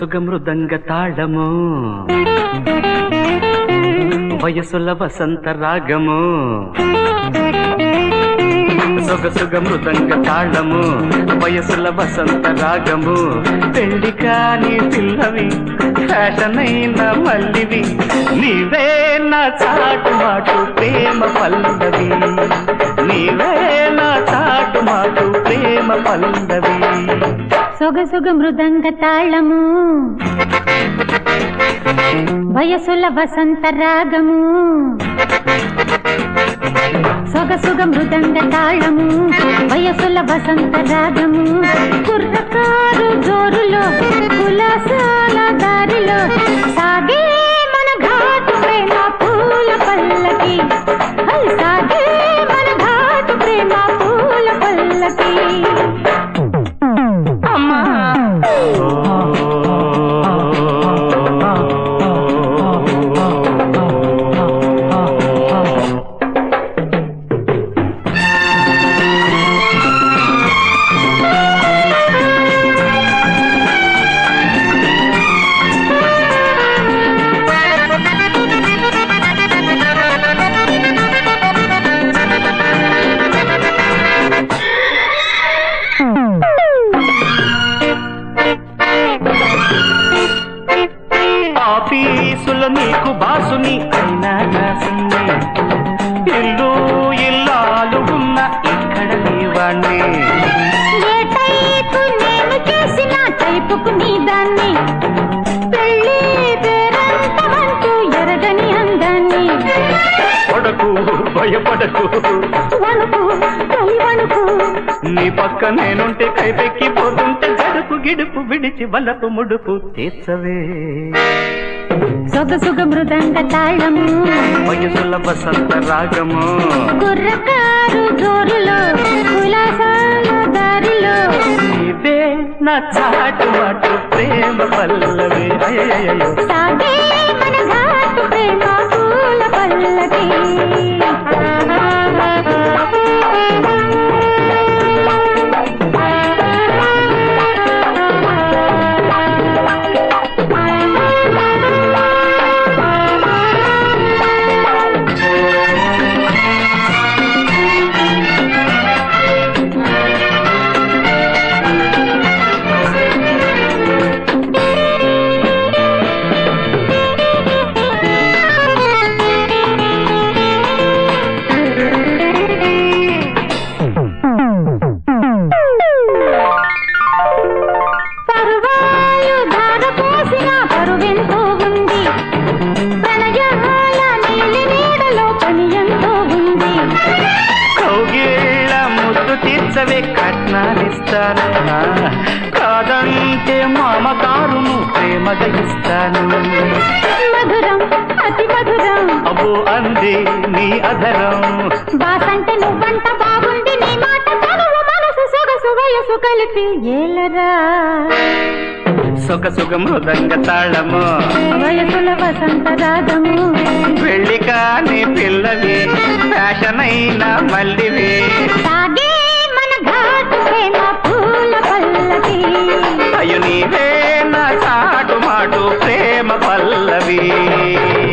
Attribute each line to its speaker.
Speaker 1: సొగసుగ మృదంగ తాళము వయసుల వసంత రాగము సొగసుగ మృదంగ తాళము వయసుల వసంత రాగము పెళ్లి కాని పిల్లవి ఫ్యాషన్ అయిన మల్లివి నీవే నా చాటు మాటు ప్రేమ పల్లవి నీవే నా చాటు మాటు ప్రేమ పల్లవి
Speaker 2: సొగసొగ మృదంగ తాళము వయసుల వసంత రాగము సొగసుగ మృదంగ తాళము వయసుల వసంత రాగము కుర్రకారు జోరులో కులాసాల దారిలో సాగే మన ఘాటు ప్రేమ పూల పల్లకి హై, సాగే మన ఘాటు ప్రేమ పూల పల్లకి అమ్మా
Speaker 1: ఆఫీసులో నీకు బాసుని అయినా రాసుని ఇల్లు ఇల్లాలు ఉన్న ఇక్కడ నీవాణ్ణి
Speaker 2: ఏ టైపు నేను చేసిన టైపుకు నీ దాన్ని పెళ్ళి పేరంతమంటూ ఎరగని అందాన్ని
Speaker 1: పడకు భయపడకు
Speaker 2: వణుకు తొలి వణుకు
Speaker 1: నీ పక్క నేనుంటే కైపెక్కి పోతుంటే గడుపు గిడుపు విడిచి వలపు ముడుపు తీర్చవే
Speaker 2: సొగసుగ మృదంగ తాళము
Speaker 1: వయసుల వసంత రాగము
Speaker 2: కుర్రకారు జోరులో కులాసాల దారిలో
Speaker 1: ఇదే నా చాటు మాటు ప్రేమ పల్లవి అయ్యయ్యయ్యో.
Speaker 2: సాగే మన ఘాటు ప్రేమ పూల పల్లకి పరువాలు ధార పోసిన పరువెంతో ఉంది ప్రణయాల నీలి నీడలో పని ఎంతో ఉంది
Speaker 1: కౌగిళ్ళ ముద్దు తీర్చవే కట్నాలిస్తాను కాదంటే మామకారును ప్రేమగా ఇస్తాను
Speaker 2: మధురం అతి మధురం
Speaker 1: అబ్బో అంది నీ అధరం
Speaker 2: బాసంటే నువ్వంట బాగుంది నీ మాట తనువు మనసు సొగసు వయసు కలిపి ఏలరా
Speaker 1: సొగసుగ మృదంగ తాళము
Speaker 2: వయసుల వసంత రాగము
Speaker 1: వెళ్ళి కాని పిల్లవి ఫ్యాషన్ అయిన మల్లివి
Speaker 2: సాగే మన ఘాటు ప్రేమ పూల పల్లకి
Speaker 1: అయ్యో నీవే నా చాటు మాటు ప్రేమ పల్లవి